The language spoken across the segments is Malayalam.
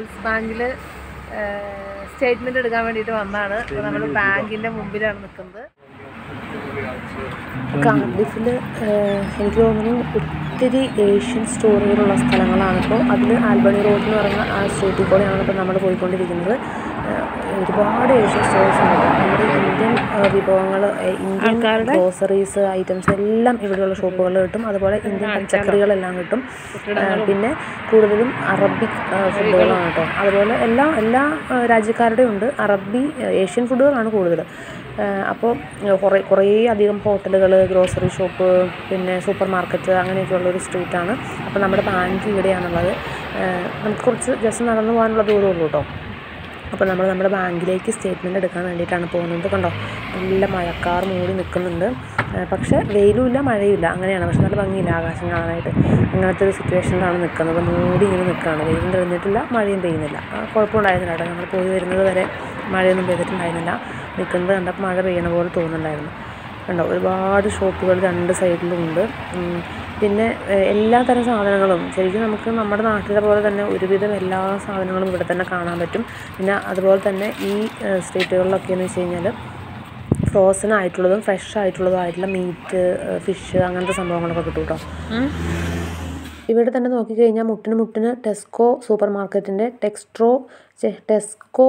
ലോയിസ് ബാങ്കിൽ സ്റ്റേറ്റ്മെന്റ് എടുക്കാൻ വേണ്ടിയിട്ട് വന്നതാണ് അപ്പോൾ നമ്മൾ ബാങ്കിന്റെ മുമ്പിലാണ് നിൽക്കുന്നത് കാർഡിഫിൽ എനിക്ക് തോന്നുന്നു ഒത്തിരി ഏഷ്യൻ സ്റ്റോറുകളുള്ള സ്ഥലങ്ങളാണ് ഇപ്പോൾ അതിൽ ആൽബണി റോഡ് എന്ന് പറയുന്ന ആ സ്ട്രീറ്റിൽ കൂടെയാണ് ഇപ്പോൾ നമ്മൾ പോയിക്കൊണ്ടിരിക്കുന്നത് ഏഹ് ഒരുപാട് ഏഷ്യൻ സ്റ്റോഴ്സ് ഉണ്ട് നമ്മുടെ ഇന്ത്യൻ ഏഹ് വിഭവങ്ങൾ ഏഹ് ഇന്ത്യൻ ഗ്രോസറീസ് ഐറ്റംസ് എല്ലാം ഇവിടെയുള്ള ഷോപ്പുകളിൽ കിട്ടും അതുപോലെ ഇന്ത്യൻ പച്ചക്കറികളെല്ലാം കിട്ടും ഏഹ് പിന്നെ കൂടുതലും അറബിക് ഏഹ് ഫുഡുകളാണ് കേട്ടോ അതുപോലെ എല്ലാ എല്ലാ ഏഹ് രാജ്യക്കാരുടെയും ഉണ്ട് അറബി ഏഹ് ഏഷ്യൻ ഫുഡുകളാണ് കൂടുതൽ അപ്പോൾ കുറേ കുറേ അധികം ഹോട്ടലുകൾ ഗ്രോസറി ഷോപ്പ് പിന്നെ സൂപ്പർ മാർക്കറ്റ് അങ്ങനെയൊക്കെയുള്ള ഒരു സ്ട്രീറ്റാണ് അപ്പോൾ നമ്മുടെ ബാങ്ക് ഇവിടെയാണുള്ളത് ഏഹ് നമുക്ക് കുറച്ച് ജസ്റ്റ് നടന്നു പോകാനുള്ള ദൂരമേ ഉള്ളൂ കേട്ടോ അപ്പോൾ നമ്മൾ നമ്മുടെ ബാങ്കിലേക്ക് സ്റ്റേറ്റ്മെൻറ്റ് എടുക്കാൻ വേണ്ടിയിട്ടാണ് പോകുന്നത് കണ്ടോ നല്ല മഴക്കാർ മൂടി നിൽക്കുന്നുണ്ട് ഏഹ് പക്ഷേ വെയിലും ഇല്ല മഴയും ഇല്ല അങ്ങനെയാണ് പക്ഷെ നല്ല ഭംഗിയില്ല ആകാശം കാണാനായിട്ട് അങ്ങനത്തെ ഒരു സിറ്റുവേഷനിലാണ് നിൽക്കുന്നത് മൂടി ഇങ്ങനെ നിൽക്കുകയാണ് വെയിലും തെളിഞ്ഞിട്ടില്ല മഴയും പെയ്യുന്നില്ല ആ, കുഴപ്പമുണ്ടായിരുന്നില്ല കേട്ടോ ഞങ്ങൾ പോയി വരുന്നത് വരെ മഴയൊന്നും പെയ്തിട്ടുണ്ടായിരുന്നില്ല നിൽക്കുന്നത് കണ്ടപ്പോൾ മഴ പെയ്യണ പോലെ തോന്നുന്നുണ്ടായിരുന്നു കണ്ടോ ഒരുപാട് ഷോപ്പുകൾ രണ്ട് സൈഡിലും ഉണ്ട് ഉം. പിന്നെ ഏഹ്, എല്ലാ തരം സാധനങ്ങളും ശരിക്കും നമുക്ക് നമ്മുടെ നാട്ടിലെ പോലെ തന്നെ ഒരുവിധം എല്ലാ സാധനങ്ങളും ഇവിടെ തന്നെ കാണാൻ പറ്റും പിന്നെ അതുപോലെ തന്നെ ഈ ഏഹ്, സ്ട്രീറ്റുകളിലൊക്കെ എന്ന് വെച്ച് കഴിഞ്ഞാൽ ഫ്രോസൺ ആയിട്ടുള്ളതും ഫ്രഷ് ആയിട്ടുള്ളതും ആയിട്ടുള്ള മീറ്റ് ഫിഷ് അങ്ങനത്തെ സംഭവങ്ങളൊക്കെ കിട്ടും കേട്ടോ ഇവിടെ തന്നെ നോക്കിക്കഴിഞ്ഞാൽ മുട്ടിന് മുട്ടിന് ടെസ്കോ സൂപ്പർ മാർക്കറ്റിൻ്റെ ടെക്സ്ട്രോ ഛെ, ടെസ്കോ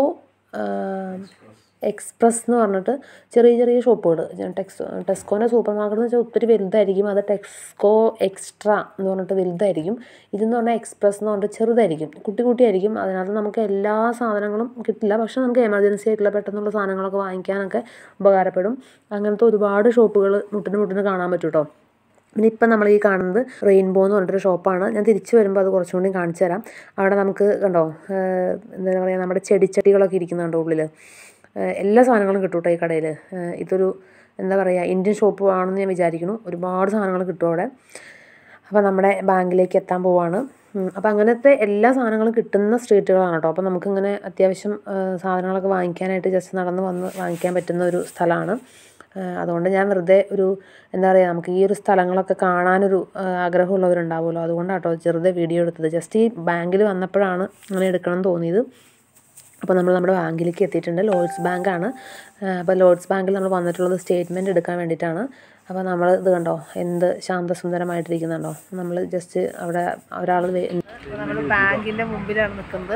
എക്സ്പ്രസ് എന്ന് പറഞ്ഞിട്ട് ചെറിയ ചെറിയ ഷോപ്പുകൾ ടെക്സ് ടെസ്കോൻ്റെ സൂപ്പർ മാർക്കറ്റ് എന്ന് വെച്ചാൽ ഒത്തിരി വലുതായിരിക്കും അത് ടെക്സ്കോ എക്സ്ട്രാ എന്ന് പറഞ്ഞിട്ട് വലുതായിരിക്കും ഇതെന്ന് പറഞ്ഞാൽ എക്സ്പ്രസ് എന്ന് പറഞ്ഞിട്ട് ചെറുതായിരിക്കും കുട്ടി കുട്ടിയായിരിക്കും അതിനകത്ത് നമുക്ക് എല്ലാ സാധനങ്ങളും കിട്ടില്ല പക്ഷെ നമുക്ക് എമർജൻസി ആയിട്ടുള്ള പെട്ടെന്നുള്ള സാധനങ്ങളൊക്കെ വാങ്ങിക്കാനൊക്കെ ഉപകാരപ്പെടും അങ്ങനത്തെ ഒരുപാട് ഷോപ്പുകൾ മുട്ടിന് മുട്ടിന് കാണാൻ പറ്റും കേട്ടോ പിന്നെ ഇപ്പം നമ്മൾ ഈ കാണുന്നത് റെയിൻബോ എന്ന് പറഞ്ഞിട്ടൊരു ഷോപ്പാണ് ഞാൻ തിരിച്ചു വരുമ്പോൾ അത് കുറച്ചും കൂടി കാണിച്ചു തരാം അവിടെ നമുക്ക് കണ്ടോ ഏഹ് എന്താ പറയുക നമ്മുടെ ചെടിച്ചട്ടികളൊക്കെ ഇരിക്കുന്നുണ്ട് ഉള്ളിൽ ഏഹ് എല്ലാ സാധനങ്ങളും കിട്ടും കേട്ടോ ഈ കടയിൽ ഇതൊരു എന്താ പറയുക ഇന്ത്യൻ ഷോപ്പ് ആണെന്ന് ഞാൻ വിചാരിക്കുന്നു ഒരുപാട് സാധനങ്ങൾ കിട്ടും അവിടെ അപ്പോൾ നമ്മുടെ ബാങ്കിലേക്ക് എത്താൻ പോവാണ് ഉം, അപ്പോൾ അങ്ങനത്തെ എല്ലാ സാധനങ്ങളും കിട്ടുന്ന സ്ട്രീറ്റുകളാണ് കേട്ടോ അപ്പോൾ നമുക്കിങ്ങനെ അത്യാവശ്യം ഏഹ് സാധനങ്ങളൊക്കെ വാങ്ങിക്കാനായിട്ട് ജസ്റ്റ് നടന്ന് വന്ന് വാങ്ങിക്കാൻ പറ്റുന്ന ഒരു സ്ഥലമാണ് ഏഹ് അതുകൊണ്ട് ഞാൻ വെറുതെ ഒരു എന്താ പറയുക നമുക്ക് ഈ ഒരു സ്ഥലങ്ങളൊക്കെ കാണാനൊരു ഏഹ് ആഗ്രഹമുള്ളവരുണ്ടാവുമല്ലോ അതുകൊണ്ടാണ് കേട്ടോ ചെറുതെ വീഡിയോ എടുത്തത് ജസ്റ്റ് ഈ ബാങ്കിൽ വന്നപ്പോഴാണ് അങ്ങനെ എടുക്കണം എന്ന് തോന്നിയത് അപ്പോൾ നമ്മൾ നമ്മുടെ ബാങ്കിലേക്ക് എത്തിയിട്ടുണ്ട് ലോഡ്സ് ബാങ്കാണ് അപ്പോൾ ലോഡ്സ് ബാങ്കിൽ നമ്മൾ വന്നിട്ടുള്ളത് സ്റ്റേറ്റ്മെൻറ്റ് എടുക്കാൻ വേണ്ടിയിട്ടാണ് അപ്പോൾ നമ്മൾ ഇത് കണ്ടോ എന്ത് ശാന്തസുന്ദരമായിട്ടിരിക്കുന്നുണ്ടോ നമ്മൾ ജസ്റ്റ് അവിടെ ഒരാൾ നമ്മൾ ബാങ്കിൻ്റെ മുമ്പിലാണ് നിൽക്കുന്നത്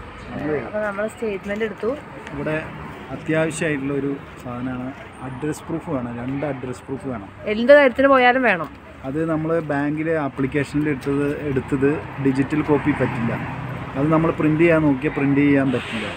അപ്പോൾ നമ്മൾ സ്റ്റേറ്റ്മെൻറ്റ് എടുത്തു ഇവിടെ അത്യാവശ്യമായിട്ടുള്ള ഒരു സാധനമാണ് അഡ്രസ് പ്രൂഫ് വേണം രണ്ട് അഡ്രസ് പ്രൂഫ് വേണം എന്ത് കാര്യത്തിന് പോയാലും വേണം അത് നമ്മൾ ബാങ്കിലെ ആപ്ലിക്കേഷനിൽ എടുത്തത് എടുത്തത് ഡിജിറ്റൽ കോപ്പി പറ്റില്ല അത് നമ്മൾ പ്രിൻ്റ് ചെയ്യാൻ നോക്കിയാൽ പ്രിൻ്റ് ചെയ്യാൻ പറ്റില്ല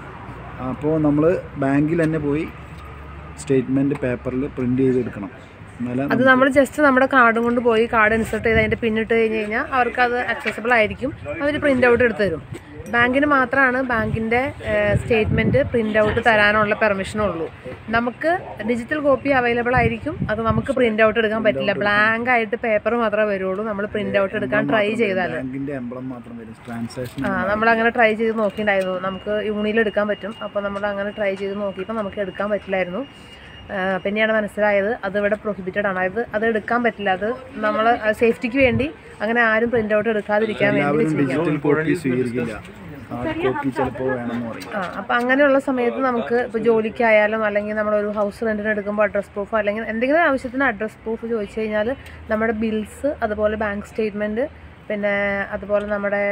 അപ്പോൾ നമ്മൾ ബാങ്കിൽ തന്നെ പോയി സ്റ്റേറ്റ്മെൻറ്റ് പേപ്പറിൽ പ്രിൻ്റ് ചെയ്ത് എടുക്കണം എന്നാലേ അത് നമ്മൾ ജസ്റ്റ് നമ്മുടെ കാർഡും കൊണ്ട് പോയി കാർഡ് ഇൻസേർട്ട് ചെയ്ത് അതിൻ്റെ പിന്നിട്ട് കഴിഞ്ഞ് കഴിഞ്ഞാൽ അവർക്ക് അത് അക്സസബിൾ ആയിരിക്കും അവർ പ്രിൻ്റ് ഔട്ട് എടുത്ത് തരും ബാങ്കിന് മാത്രമാണ് ബാങ്കിൻ്റെ സ്റ്റേറ്റ്മെൻറ്റ് പ്രിൻ്റ് ഔട്ട് തരാനുള്ള പെർമിഷനുള്ളൂ നമുക്ക് ഡിജിറ്റൽ കോപ്പി അവൈലബിൾ ആയിരിക്കും അത് നമുക്ക് പ്രിൻ്റ് ഔട്ട് എടുക്കാൻ പറ്റില്ല ബ്ലാങ്ക് ആയിട്ട് പേപ്പർ മാത്രമേ വരുള്ളൂ നമ്മൾ പ്രിൻ്റ് ഔട്ട് എടുക്കാൻ ട്രൈ ചെയ്താൽ ബാങ്കിൻ്റെ എംബ്ലം മാത്രം വരും ട്രാൻസാക്ഷൻ ആ നമ്മൾ അങ്ങനെ ട്രൈ ചെയ്ത് നോക്കിയിട്ടുണ്ടായിരുന്നു നമുക്ക് യൂണിയിൽ എടുക്കാൻ പറ്റും അപ്പോൾ നമ്മൾ അങ്ങനെ ട്രൈ ചെയ്ത് നോക്കിയപ്പോൾ നമുക്ക് എടുക്കാൻ പറ്റില്ലായിരുന്നു ആ, പിന്നെയാണ് മനസ്സിലായത് അത് ഇവിടെ പ്രൊഹിബിറ്റഡ് ആണ് അതായത് അത് എടുക്കാൻ പറ്റില്ല അത് നമ്മൾ സേഫ്റ്റിക്ക് വേണ്ടി അങ്ങനെ ആരും പ്രിൻ്റ് ഔട്ട് എടുക്കാതിരിക്കാൻ വേണ്ടി എല്ലാവരും വെച്ചിരിക്കുകയാണ് ഡിജിറ്റൽ കോപ്പി സ്വീകരിക്കില്ല ഹാർഡ് കോപ്പി ചിലപ്പോൾ വേണമെന്ന് പറയും ആ അപ്പോൾ അങ്ങനെയുള്ള സമയത്ത് നമുക്ക് ഇപ്പോൾ ജോലിക്കായാലും അല്ലെങ്കിൽ നമ്മളൊരു ഹൗസ് റെൻറ്റിന് എടുക്കുമ്പോൾ അഡ്രസ് പ്രൂഫ് അല്ലെങ്കിൽ എന്തെങ്കിലും ആവശ്യത്തിന് അഡ്രസ് പ്രൂഫ് ചോദിച്ചു കഴിഞ്ഞാൽ നമ്മുടെ ബിൽസ് അതുപോലെ ബാങ്ക് സ്റ്റേറ്റ്മെൻറ്റ് പിന്നെ അതുപോലെ നമ്മുടെ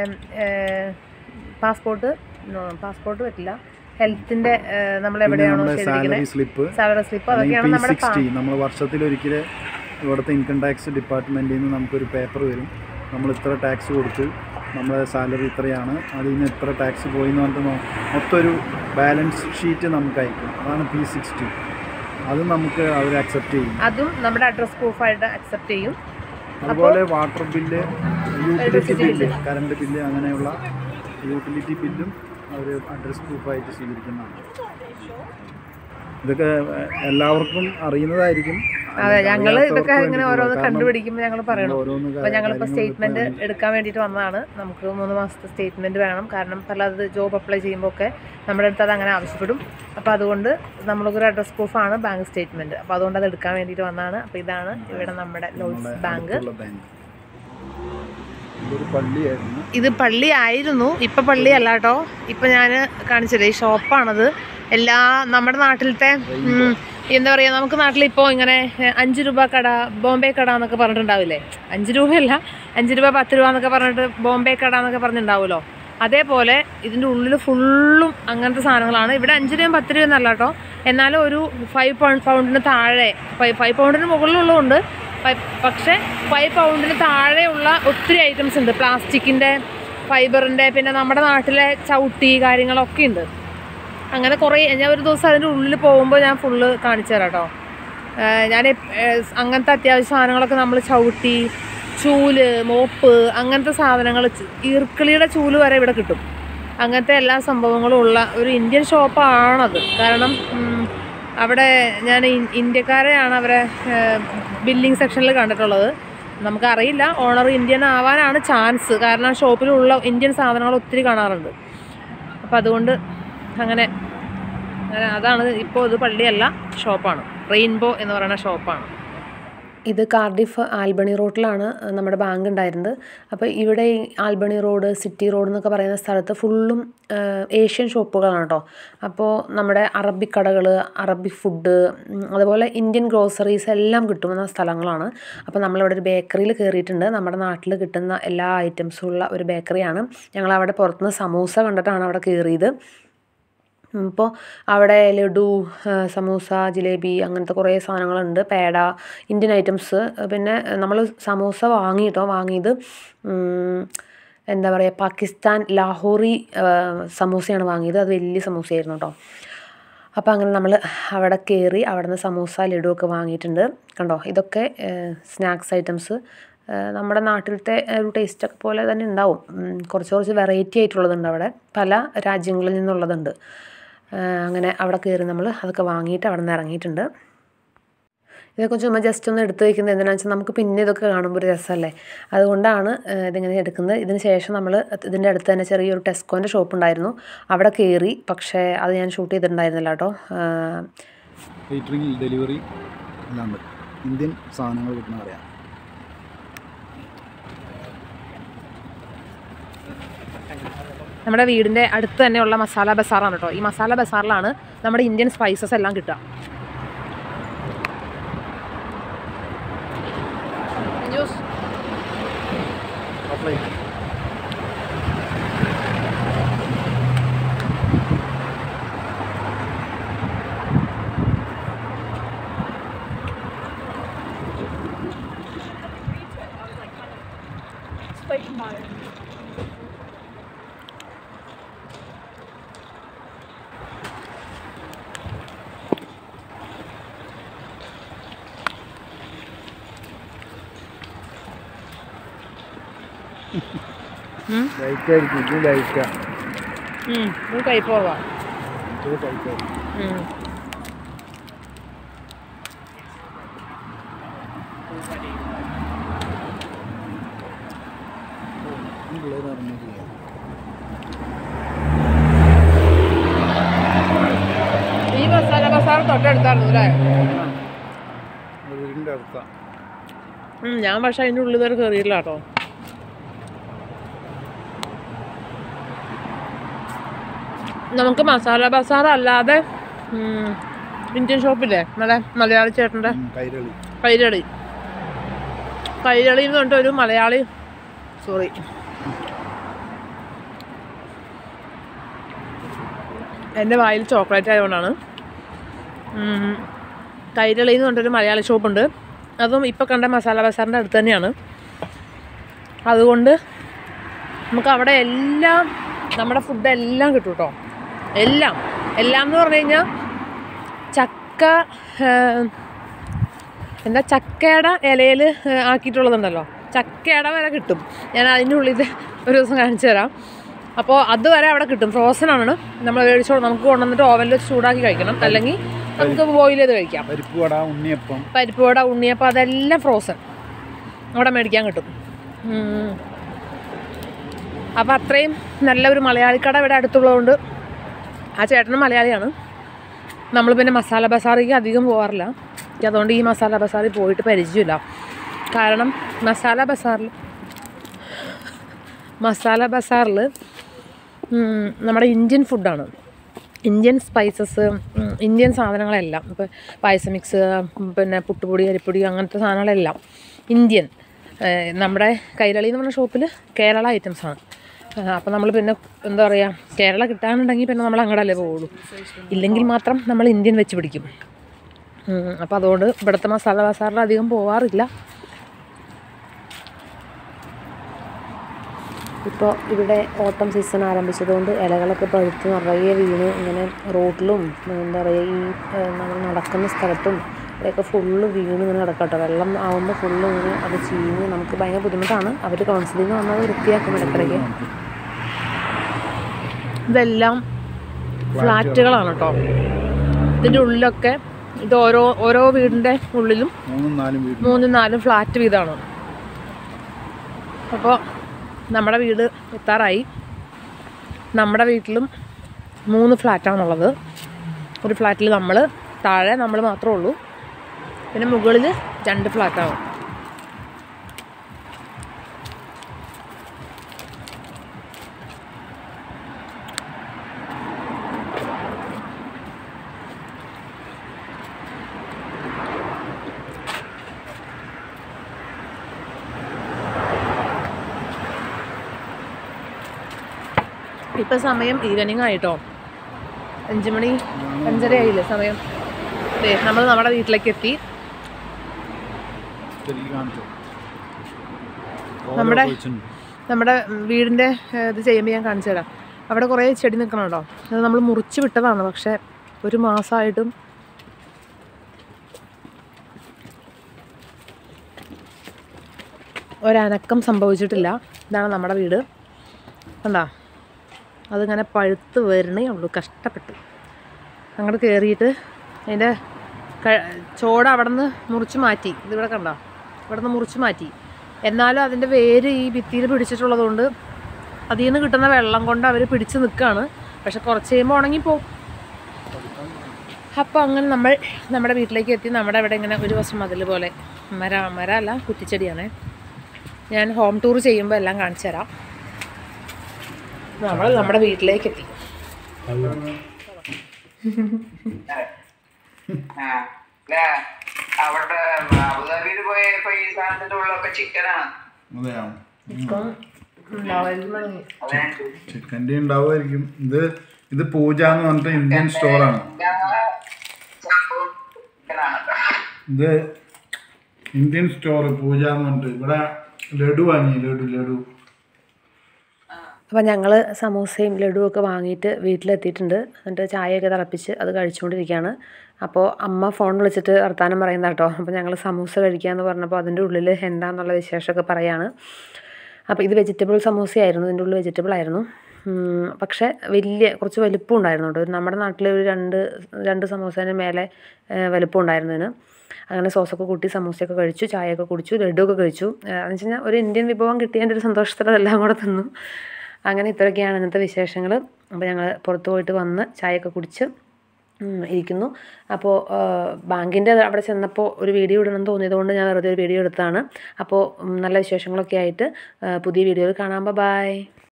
പാസ്പോർട്ട് പാസ്പോർട്ട് പറ്റില്ല ഹെൽത്തിൻ്റെ നമ്മൾ പിന്നെ എവിടെയാണോ നമ്മുടെ സാലറി ചെയ്തിരിക്കുന്നത് സ്ലിപ്പ് സാലറി സ്ലിപ്പ് അതൊക്കെയാണ് പി നമ്മുടെ സിക്സ്റ്റി നമ്മൾ വർഷത്തിലൊരിക്കൽ ഇവിടുത്തെ ഇൻകം ടാക്സ് ഡിപ്പാർട്ട്മെൻറ്റിൽ നിന്ന് നമുക്കൊരു പേപ്പർ വരും നമ്മൾ ഇത്ര ടാക്സ് കൊടുത്തു നമ്മുടെ സാലറി ഇത്രയാണ് അതിൽ നിന്ന് ഇത്ര ടാക്സ് പോയി എന്ന് പറഞ്ഞിട്ട് നോ- മൊത്തം ഒരു ബാലൻസ് ഷീറ്റ് നമുക്ക് അയക്കും അതാണ് പി സിക്സ്റ്റി അത് നമുക്ക് അവർ അക്സെപ്റ്റ് ചെയ്യും അതും നമ്മുടെ അഡ്രസ് പ്രൂഫായിട്ട് അക്സെപ്റ്റ് ചെയ്യും അതുപോലെ water bill utility bill current bill അങ്ങനെയുള്ള യൂട്ടിലിറ്റി ബില്ലും അവർ അഡ്രസ് പ്രൂഫായിട്ട് സ്വീകരിക്കുന്നതാണ് ഇതൊക്കെ എല്ലാവർക്കും അറിയുന്നതായിരിക്കും അതെ ഞങ്ങൾ ഇതൊക്കെ അല്ലാത്തവർക്ക് ഇങ്ങനെ വേണ്ടിയിട്ടുള്ള- ഓരോന്ന് കാരണം കണ്ടുപിടിക്കുമ്പോൾ ഞങ്ങൾ പറയണം ഓരോന്ന് അപ്പോൾ ഞങ്ങളിപ്പോൾ കാര്യങ്ങൾ സ്റ്റേറ്റ്മെൻറ്റ് എടുക്കാൻ എടുക്കാൻ വേണ്ടിയിട്ട് വന്നതാണ് നമുക്ക് മൂന്ന് മാസത്തെ സ്റ്റേറ്റ്മെൻറ്റ് വേണം കാരണം പലത് ജോബ് അപ്ലൈ ചെയ്യുമ്പോൾ ഒക്കെ നമ്മുടെ അടുത്ത് അത് അങ്ങനെ ആവശ്യപ്പെടും അപ്പോൾ അതുകൊണ്ട് നമ്മൾക്കൊരു അഡ്രസ് പ്രൂഫാണ് ബാങ്ക് സ്റ്റേറ്റ്മെൻറ്റ് അപ്പോൾ അതുകൊണ്ട് അത് എടുക്കാൻ വേണ്ടിയിട്ട് വന്നതാണ് അപ്പോൾ ഇതാണ് ഇവിടെ നമ്മുടെ ലോയ്സ് ബാങ്ക് അടുത്തുള്ള ബാങ്ക് ഇതൊരു പള്ളിയായിരുന്നു ഇത് പള്ളി ആയിരുന്നു ഇപ്പം പള്ളിയല്ല കേട്ടോ ഇപ്പം ഞാൻ കാണിച്ചില്ലേ ഈ ഷോപ്പാണത് എല്ലാ നമ്മുടെ നാട്ടിലത്തെ ഉം, എന്താ പറയുക നമുക്ക് നാട്ടിലിപ്പോൾ ഇങ്ങനെ ഏഹ്, അഞ്ച് രൂപ കട ബോംബെ കട എന്നൊക്കെ പറഞ്ഞിട്ടുണ്ടാവില്ലേ അഞ്ച് രൂപയല്ല അഞ്ച് രൂപ പത്ത് രൂപ എന്നൊക്കെ പറഞ്ഞിട്ട് ബോംബെ കട എന്നൊക്കെ പറഞ്ഞിട്ടുണ്ടാവുമല്ലോ അതേപോലെ ഇതിൻ്റെ ഉള്ളിൽ ഫുള്ളും അങ്ങനത്തെ സാധനങ്ങളാണ് ഇവിടെ അഞ്ച് രൂപയും പത്ത് രൂപയും എന്നല്ല കേട്ടോ എന്നാലും ഒരു ഫൈവ് പൗണ്ട് പൗണ്ടിന് താഴെ ഫൈവ് ഫൈവ് പൗണ്ടിന് മുകളിലുള്ളതുകൊണ്ട് ഫൈവ് പക്ഷേ ഫൈവ് പൗണ്ടിന് താഴെയുള്ള ഒത്തിരി ഐറ്റംസ് ഉണ്ട് പ്ലാസ്റ്റിക്കിൻ്റെ ഫൈബറിൻ്റെ പിന്നെ നമ്മുടെ നാട്ടിലെ ചവിട്ടി കാര്യങ്ങളൊക്കെ ഉണ്ട് അങ്ങനെ കുറേ ഞാൻ ഒരു ദിവസം അതിൻ്റെ ഉള്ളിൽ പോകുമ്പോൾ ഞാൻ ഫുള്ള് കാണിച്ചു തരാം കേട്ടോ ഞാൻ അങ്ങനത്തെ അത്യാവശ്യ സാധനങ്ങളൊക്കെ നമ്മൾ ചവിട്ടി ചൂല് മോപ്പ് അങ്ങനത്തെ സാധനങ്ങൾ ഈർക്കിളിയുടെ ചൂല് വരെ ഇവിടെ കിട്ടും അങ്ങനത്തെ എല്ലാ സംഭവങ്ങളും ഉള്ള ഒരു ഇന്ത്യൻ ഷോപ്പാണത് കാരണം ഉം, അവിടെ ഞാൻ ഇൻ- ഇന്ത്യക്കാരെയാണ് അവരെ ബില്ലിംഗ് സെക്ഷനിൽ കണ്ടിട്ടുള്ളത് നമുക്കറിയില്ല ഓണർ ഇന്ത്യൻ ആവാനാണ് ചാൻസ് കാരണം ഷോപ്പിലുള്ള ഇന്ത്യൻ സാധനങ്ങൾ ഒത്തിരി കാണാറുണ്ട് അപ്പം അതുകൊണ്ട് അങ്ങനെ അങ്ങനെ അതാണ് ഇപ്പോൾ ഇത് പള്ളിയല്ല ഷോപ്പാണ് റെയിൻബോ എന്ന് പറയുന്ന ഷോപ്പാണ് ഇത് കാർഡിഫ് ആൽബണി റോഡിലാണ് നമ്മുടെ ബാങ്ക് ഉണ്ടായിരുന്നത് അപ്പോൾ ഇവിടെ ഈ ആൽബണി റോഡ് സിറ്റി റോഡ് എന്നൊക്കെ പറയുന്ന സ്ഥലത്ത് ഫുള്ളും ഏഷ്യൻ ഷോപ്പുകളാണ് കേട്ടോ അപ്പോൾ നമ്മുടെ അറബിക് കടകൾ അറബിക് ഫുഡ് ഉം, അതുപോലെ ഇന്ത്യൻ ഗ്രോസറീസ് എല്ലാം കിട്ടുന്ന സ്ഥലങ്ങളാണ് അപ്പോൾ നമ്മളിവിടെ ഒരു ബേക്കറിയിൽ കയറിയിട്ടുണ്ട് നമ്മുടെ നാട്ടിൽ കിട്ടുന്ന എല്ലാ ഐറ്റംസും ഉള്ള ഒരു ബേക്കറിയാണ് ഞങ്ങൾ അവിടെ പുറത്തുനിന്ന് സമൂസ കണ്ടിട്ടാണ് അവിടെ കയറിയത് ഇപ്പോൾ അവിടെ ലഡു ആ, സമൂസ ജിലേബി അങ്ങനത്തെ കുറേ സാധനങ്ങളുണ്ട് പേട ഇന്ത്യൻ ഐറ്റംസ് പിന്നെ നമ്മൾ സമൂസ വാങ്ങി കേട്ടോ വാങ്ങിയത് ഉം, എന്താ പറയുക പാകിസ്ഥാൻ ലാഹോറി ആ, സമൂസയാണ് വാങ്ങിയത് അത് വലിയ സമൂസയായിരുന്നു കേട്ടോ അപ്പോൾ അങ്ങനെ നമ്മൾ അവിടെ കയറി അവിടെ നിന്ന് സമൂസ ലഡു ഒക്കെ വാങ്ങിയിട്ടുണ്ട് കണ്ടോ ഇതൊക്കെ സ്നാക്സ് ഐറ്റംസ് നമ്മുടെ നാട്ടിലത്തെ ഒരു ടേസ്റ്റൊക്കെ പോലെ തന്നെ ഉണ്ടാവും ഉം, കുറച്ച് കുറച്ച് വെറൈറ്റി ആയിട്ടുള്ളതുണ്ട് അവിടെ പല രാജ്യങ്ങളിൽ നിന്നുള്ളതുണ്ട് ആ, അങ്ങനെ അവിടെ കയറി നമ്മൾ അതൊക്കെ വാങ്ങിയിട്ട് അവിടെ നിന്ന് ഇറങ്ങിയിട്ടുണ്ട് ഇതൊക്കെ ചുമ്മാ ജസ്റ്റ് ഒന്ന് എടുത്ത് വയ്ക്കുന്നത് എന്തിനാണെന്ന് വെച്ചാൽ നമുക്ക് പിന്നെ ഇതൊക്കെ കാണുമ്പോൾ ഒരു രസമല്ലേ അതുകൊണ്ടാണ് ആ, ഇതിങ്ങനെ എടുക്കുന്നത് ഇതിന് ശേഷം നമ്മൾ ഇതിൻ്റെ അടുത്ത് തന്നെ ചെറിയൊരു ടെസ്കോൻ്റെ ഷോപ്പ് ഉണ്ടായിരുന്നു അവിടെ കയറി പക്ഷേ അത് ഞാൻ ഷൂട്ട് ചെയ്തിട്ടുണ്ടായിരുന്നില്ല കേട്ടോ ആ, കേറ്ററിംഗ് ഡെലിവറി എല്ലാം ഉണ്ട് ഇന്ത്യൻ സാധനങ്ങൾ കിട്ടുന്ന അറിയാം നമ്മുടെ വീടിൻ്റെ അടുത്ത് തന്നെയുള്ള മസാല ബസാറാണ് കേട്ടോ ഈ മസാല ബസാറിലാണ് നമ്മുടെ ഇന്ത്യൻ സ്പൈസസ് എല്ലാം കിട്ടുക ജ്യൂസ് ലൈറ്റായിരിക്കും ഇത് ലൈറ്റാ ഇത് കൈപ്പോവാ ഇത് ലൈറ്റായിരിക്കും ഈ പിള്ളേർ ഇറങ്ങിയിട്ടില്ല ഈ മസാല ബസാർ തൊട്ടടുത്തായിരുന്നു അല്ലേ വീടിൻ്റെ അടുത്താ ഉം, ഞാൻ പക്ഷെ അതിൻ്റെ ഉള്ളിൽ വരെ കയറിയില്ല കേട്ടോ നമുക്ക് മസാല ബസാർ അല്ലാതെ ഉം, ഇന്ത്യൻ ഷോപ്പില്ലേ നമ്മുടെ മലയാളി ചേട്ടൻ്റെ ഉം, കൈരളി കൈരളി കൈരളി എന്ന് പറഞ്ഞിട്ട് ഒരു മലയാളി സോറി എൻ്റെ വായിൽ ചോക്ലേറ്റ് ആയതുകൊണ്ടാണ് ഉം, കൈരളി എന്ന് പറഞ്ഞിട്ടൊരു മലയാളി ഷോപ്പുണ്ട് അതും ഇപ്പോൾ കണ്ട മസാല ബസാറിൻ്റെ അടുത്ത് തന്നെയാണ് അതുകൊണ്ട് നമുക്ക് അവിടെ എല്ലാം നമ്മുടെ ഫുഡ് എല്ലാം കിട്ടും കേട്ടോ എല്ലാം എല്ലാം എന്ന് പറഞ്ഞു കഴിഞ്ഞാൽ ചക്ക ഏഹ്, എന്താ ചക്കയുടെ ഇലയിൽ ആക്കിയിട്ടുള്ളതുണ്ടല്ലോ ചക്കയുടെ വരെ കിട്ടും ഞാൻ അതിൻ്റെ ഉള്ളിൽ ഒരു ദിവസം കാണിച്ചു തരാം അപ്പോൾ അതുവരെ അവിടെ കിട്ടും ഫ്രോസൺ ആണ് നമ്മൾ മേടിച്ചോ നമുക്ക് കൊണ്ടുവന്നിട്ട് ഓവനിൽ വെച്ച് ചൂടാക്കി കഴിക്കണം അല്ലെങ്കിൽ നമുക്ക് ബോയിൽ ചെയ്ത് കഴിക്കാം പരിപ്പ് വട ഉണ്ണിയപ്പം പരിപ്പ് വട ഉണ്ണിയപ്പം അതെല്ലാം ഫ്രോസൺ അവിടെ മേടിക്കാൻ കിട്ടും ഉം. അപ്പോൾ അത്രയും നല്ല ഒരു മലയാളിക്കട ഇവിടെ അടുത്തുള്ളതുകൊണ്ട് ആ ചേട്ടനും മലയാളിയാണ് നമ്മൾ പിന്നെ മസാല ബസാറിലേക്ക് അധികം പോകാറില്ല എനിക്ക് അതുകൊണ്ട് ഈ മസാല ബസാറിൽ പോയിട്ട് പരിചയമില്ല കാരണം മസാല ബസാറിൽ മസാല ബസാറിൽ നമ്മുടെ ഇന്ത്യൻ ഫുഡാണ് ഇന്ത്യൻ സ്പൈസസ് ഇന്ത്യൻ സാധനങ്ങളെല്ലാം ഇപ്പോൾ പായസം മിക്സ് പിന്നെ പുട്ടുപൊടി അരിപ്പൊടി അങ്ങനത്തെ സാധനങ്ങളെല്ലാം ഇന്ത്യൻ ഏഹ് നമ്മുടെ കൈരളി എന്ന് പറഞ്ഞ ഷോപ്പിൽ കേരള ഐറ്റംസാണ് അപ്പോൾ നമ്മൾ പിന്നെ എന്താ പറയുക കേരള കിട്ടാനുണ്ടെങ്കിൽ പിന്നെ നമ്മൾ അങ്ങോട്ടല്ലേ പോവുള്ളൂ ഇല്ലെങ്കിൽ മാത്രം നമ്മൾ ഇന്ത്യൻ വെച്ച് പിടിക്കും അപ്പോൾ അതുകൊണ്ട് ഇവിടുത്തെ മസാല ബസാറിൽ അധികം പോവാറില്ല ഇപ്പോൾ ഇവിടെ ഓട്ടം സീസൺ ആരംഭിച്ചതുകൊണ്ട് ഇലകളൊക്കെ പഴുത്ത് നിറയെ വീണ് ഇങ്ങനെ റോഡിലും എന്താ പറയുക ഈ ഏഹ്, നമ്മൾ നടക്കുന്ന സ്ഥലത്തും ഇവിടെയൊക്കെ ഫുള്ള് വീണ് ഇങ്ങനെ കിടക്കട്ടോ വെള്ളം ആവുമ്പോൾ ഫുള്ള് ഇങ്ങനെ അത് ചീഞ്ഞ് നമുക്ക് ഭയങ്കര ബുദ്ധിമുട്ടാണ് അവർ കൗൺസിലിൽ നിന്ന് വന്നത് വൃത്തിയാക്കും ഇടയ്ക്കിടയ്ക്ക് ഇതെല്ലാം ഫ്ലാറ്റുകളാണ് കേട്ടോ ഇതിൻ്റെ ഉള്ളിലൊക്കെ ഇത് ഓരോ ഓരോ വീടിൻ്റെ ഉള്ളിലും മൂന്നും നാലും വീട് മൂന്നും നാലും ഫ്ലാറ്റ് വീതമാണ് അപ്പോൾ നമ്മുടെ വീട് എത്താറായി നമ്മുടെ വീട്ടിലും മൂന്ന് ഫ്ലാറ്റാണുള്ളത് ഒരു ഫ്ലാറ്റിൽ നമ്മൾ താഴെ നമ്മൾ മാത്രമേ ഉള്ളൂ പിന്നെ മുകളിൽ രണ്ട് ഫ്ലാറ്റാണ് ഇപ്പം സമയം ഈവനിങ് ആയിട്ടോ അഞ്ച് മണി അഞ്ചര ആയില്ലേ സമയം ദേ നമ്മൾ നമ്മുടെ വീട്ടിലേക്ക് എത്തി ശരിക്കും കാണിച്ചോ നമ്മുടെ- ഓല പൊളിച്ചിട്ടുണ്ട്. നമ്മുടെ വീടിൻ്റെ ഏഹ്, ഇത് ചെയ്യുമ്പോൾ ഞാൻ കാണിച്ചു തരാം അവിടെ കുറേ ചെടി നിൽക്കണുണ്ടോ അത് നമ്മൾ മുറിച്ച് വിട്ടതാണ് പക്ഷേ ഒരു മാസമായിട്ടും ഒരനക്കം സംഭവിച്ചിട്ടില്ല ഇതാണ് നമ്മുടെ വീട് കണ്ടാ അതിങ്ങനെ പഴുത്ത് വരണേ ഉള്ളൂ കഷ്ടപ്പെട്ടു അങ്ങോട്ട് കയറിയിട്ട് അതിൻ്റെ ക- ചോട് അവിടെ നിന്ന് മുറിച്ച് മാറ്റി ഇതിവിടെ കണ്ടോ ഇവിടെ നിന്ന് മുറിച്ച് മാറ്റി എന്നാലും അതിൻ്റെ വേര് ഈ ഭിത്തിയിൽ പിടിച്ചിട്ടുള്ളതുകൊണ്ട് അതിൽ നിന്ന് കിട്ടുന്ന വെള്ളം കൊണ്ട് അവർ പിടിച്ച് നിൽക്കുകയാണ് പക്ഷെ കുറച്ച് കഴിയുമ്പോൾ ഉണങ്ങിപ്പോവും അപ്പോൾ അങ്ങനെ നമ്മൾ നമ്മുടെ വീട്ടിലേക്ക് എത്തി നമ്മുടെ ഇവിടെ ഇങ്ങനെ ഒരു വശം മതിൽ പോലെ മര മര അല്ല കുറ്റിച്ചെടിയാണ് ഞാൻ ഹോം ടൂർ ചെയ്യുമ്പോൾ എല്ലാം കാണിച്ചു തരാം നമ്മൾ നമ്മുടെ വീട്ടിലേക്ക് എത്തി ആ, ല്ലേ? അവിടെ അബുദാബിയിൽ പോയപ്പോ ഈ സാധനത്തിന്റെ ഉള്ളൊക്കെ ചിക്കനാണ് അതെയോ ഇപ്പം ഉണ്ടാവുമായിരുന്നു. അതെ ചിക്കൻ്റെ ഉണ്ടാവുമായിരിക്കും ഇത് ഇത് പൂജ എന്ന് പറഞ്ഞിട്ട് ഇന്ത്യൻ സ്റ്റോറാണ് എല്ലാ സംഭവം ചിക്കനാണ് കേട്ടോ. ഇത് ഇന്ത്യൻ സ്റ്റോർ പൂജ എന്ന് പറഞ്ഞിട്ട് ഇവിടെ ലഡു വാങ്ങി ലഡു ലഡു അപ്പം ഞങ്ങൾ സമൂസയും ലഡുവൊക്കെ വാങ്ങിയിട്ട് വീട്ടിലെത്തിയിട്ടുണ്ട് എന്നിട്ട് ചായയൊക്കെ തിളപ്പിച്ച് അത് കഴിച്ചുകൊണ്ടിരിക്കുകയാണ് അപ്പോൾ അമ്മ ഫോൺ വിളിച്ചിട്ട് വർത്താനം പറയുന്ന കേട്ടോ അപ്പോൾ ഞങ്ങൾ സമൂസ കഴിക്കാമെന്ന് പറഞ്ഞപ്പോൾ അതിൻ്റെ ഉള്ളിൽ എന്താന്നുള്ള വിശേഷമൊക്കെ പറയാണ് അപ്പോൾ ഇത് വെജിറ്റബിൾ സമൂസയായിരുന്നു ഇതിൻ്റെ ഉള്ളിൽ വെജിറ്റബിൾ ആയിരുന്നു ഉം, പക്ഷേ വലിയ കുറച്ച് വലിപ്പം ഉണ്ടായിരുന്നു കേട്ടോ ഒരു നമ്മുടെ നാട്ടിൽ ഒരു രണ്ട് രണ്ട് സമൂസേന് മേലെ ഏഹ്, വലിപ്പം ഉണ്ടായിരുന്നു ഇതിന് അങ്ങനെ സോസൊക്കെ കൂട്ടി സമൂസയൊക്കെ കഴിച്ചു ചായയൊക്കെ കുടിച്ചു ലഡുവൊക്കെ കഴിച്ചു എന്ന് വെച്ച് കഴിഞ്ഞാൽ ഒരു ഇന്ത്യൻ വിഭവം കിട്ടിയതിൻ്റെ ഒരു സന്തോഷത്തിൽ അതെല്ലാം കൂടെ തിന്നു അങ്ങനെ ഇത്രയൊക്കെയാണ് ഇന്നത്തെ വിശേഷങ്ങൾ അപ്പോൾ ഞങ്ങൾ പുറത്ത് പോയിട്ട് വന്ന് ചായയൊക്കെ കുടിച്ച് ഉം, ഇരിക്കുന്നു അപ്പോൾ ബാങ്കിൻ്റെ അവിടെ ചെന്നപ്പോൾ ഒരു വീഡിയോ ഇടണം എന്ന് തോന്നിയതുകൊണ്ട് ഞാൻ വെറുതെ ഒരു വീഡിയോ എടുത്തതാണ് അപ്പോൾ ഉം, നല്ല വിശേഷങ്ങളൊക്കെ ആയിട്ട് ആ, പുതിയ വീഡിയോയിൽ കാണാം ബൈ